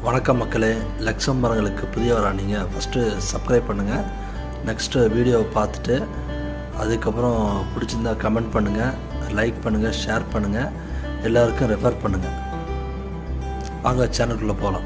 வணக்கம் மக்களே லக்ஷம் மரங்களுக்கு புதியவரா நீங்கள் ஃபஸ்ட்டு சப்ஸ்கிரைப் பண்ணுங்கள் நெக்ஸ்ட்டு வீடியோவை பார்த்துட்டு அதுக்கப்புறம் பிடிச்சிருந்தா கமெண்ட் பண்ணுங்கள் லைக் பண்ணுங்கள் ஷேர் பண்ணுங்கள் எல்லாருக்கும் ரெஃபர் பண்ணுங்கள் வாங்க சேனலுக்குள்ளே போகலாம்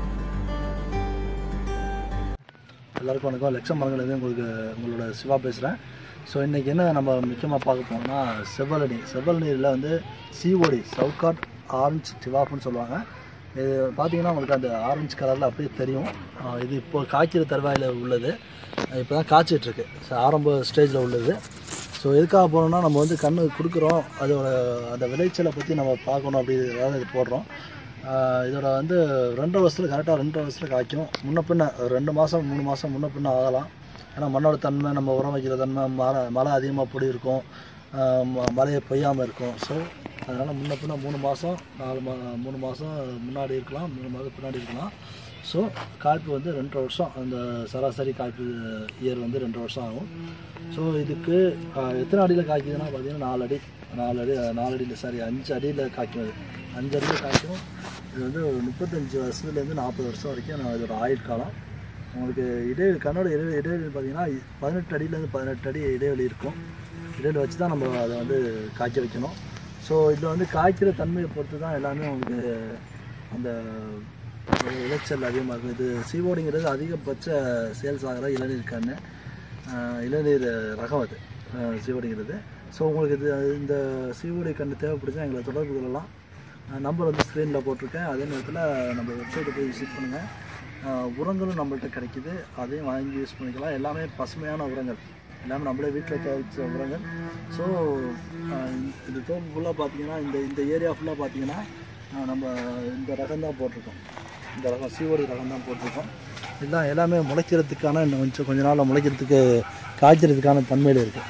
எல்லாருக்கும் வணக்கம் லட்சம் மரங்கள் உங்களுக்கு உங்களோட சிவா பேசுகிறேன் ஸோ இன்றைக்கி என்ன நம்ம முக்கியமாக பார்க்க போனோம்னா செவ்வழி செவ்வல் நீரில் வந்து சிஓடி சவுக்காட் ஆரஞ்சு டிவாப்புன்னு சொல்லுவாங்க இது பார்த்தீங்கன்னா உங்களுக்கு அந்த ஆரஞ்சு கலரில் அப்படியே தெரியும் ஆஹ் இது இப்போ காய்க்கிற தருவாயில் உள்ளது இப்போ தான் காய்ச்சிட்ருக்கு ஆரம்ப ஸ்டேஜில் உள்ளது ஸோ எதுக்காக போனோம்னா நம்ம வந்து கண்ணு கொடுக்குறோம் அதோட அந்த விளைச்சலை பற்றி நம்ம பார்க்கணும் அப்படிங்கிறதுக்காக இது போடுறோம் ஆஹ் இதோட வந்து ரெண்டு வருஷத்தில் கரெக்டாக ரெண்டு வருஷத்தில் காய்க்கும் முன்ன பின்ன ஒரு ரெண்டு மாதம் மூணு மாதம் முன்ன பின்ன ஆகலாம் ஏன்னா மண்ணோட தன்மை நம்ம உரம் வைக்கிற தன்மை மழை மழை அதிகமாக பொடி இருக்கும் ஆஹ் ம- மழையை பெய்யாமல் இருக்கும் ஸோ அதனால் முன்ன பின்ன மூணு மாதம் நாலு மா மூணு மாதம் முன்னாடி இருக்கலாம் மூணு மாதம் பின்னாடி இருக்கலாம் ஸோ காய்ப்பு வந்து ரெண்டு வருஷம் அந்த சராசரி காய்ப்பு இயர் வந்து ரெண்டு வருஷம் ஆகும் ஸோ இதுக்கு ஆஹ், எத்தனை அடியில் காய்க்குதுன்னா பார்த்தீங்கன்னா நாலு அடி நாலு அடி நாலு அடியில் சாரி அஞ்சு அடியில் காய்க்கும் அது அஞ்சு அடியில் காய்க்கும் இது வந்து ஒரு முப்பத்தஞ்சு வருஷத்துலேருந்து நாற்பது வருஷம் வரைக்கும் நான் இதோட ஆயுட் காலம் உங்களுக்கு இடைவெளி கண்ணோட இடைவெளி இடைவெளி பார்த்தீங்கன்னா பதினெட்டு அடியிலேருந்து பதினெட்டு அடி இடைவெளி இருக்கும் இடைவெளி வச்சு தான் நம்ம அதை வந்து காய்க்க வைக்கணும் ஸோ இதில் வந்து காய்க்கிற தன்மையை பொறுத்து தான் எல்லாமே உங்களுக்கு அந்த ஒரு விளைச்சல் அதிகமாக இருக்கும் இது சீவோடிங்கிறது அதிகபட்ச சேல்ஸ் ஆகிற இளநீர் கன்று ஆஹ் இளநீர் ரகம் அது சீவோடிங்கிறது ஸோ உங்களுக்கு இது இந்த சீவோடி கன்று தேவைப்படுச்சா எங்களை தொடர்பு கொள்ளலாம் நம்பர் வந்து ஸ்க்ரீனில் போட்டிருக்கேன் அதே நேரத்தில் நம்ம வெப்சைட்டை போய் விசிட் பண்ணுங்கள் ஆஹ் உரங்களும் நம்மள்ட்ட கிடைக்குது அதையும் வாங்கி யூஸ் பண்ணிக்கலாம் எல்லாமே பசுமையான உரங்கள் எல்லாமே நம்மளே வீட்டில் தயாரித்த உரங்கள் ஸோ இந்த தோப்பு ஃபுல்லாக பார்த்தீங்கன்னா இந்த இந்த ஏரியா ஃபுல்லாக பார்த்தீங்கன்னா ஆஹ் நம்ம இந்த ரகம் தான் போட்டிருக்கோம் இந்த ரகம் சீவோடி ரகம் தான் போட்டிருக்கோம் இதுதான் எல்லாமே முளைக்கிறதுக்கான இன்னும் கொஞ்சம் கொஞ்ச நாளில் முளைக்கிறதுக்கு காய்க்கிறதுக்கான தன்மையில் இருக்குது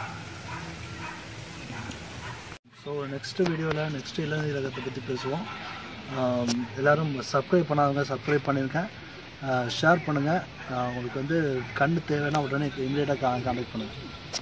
ஸோ நெக்ஸ்ட் வீடியோவில் நெக்ஸ்ட் இளநீர் ரகத்தை பற்றி பேசுவோம் ஆம், எல்லாரும் சப்ஸ்கிரைப் பண்ணாதவங்க சப்ஸ்கிரைப் பண்ணியிருக்கேன் ஷேர் பண்ணுங்கள் உங்களுக்கு வந்து கண்ணு தேவைன்னா உடனே இமீடியட்டாக கான்டாக்ட் பண்ணுங்கள்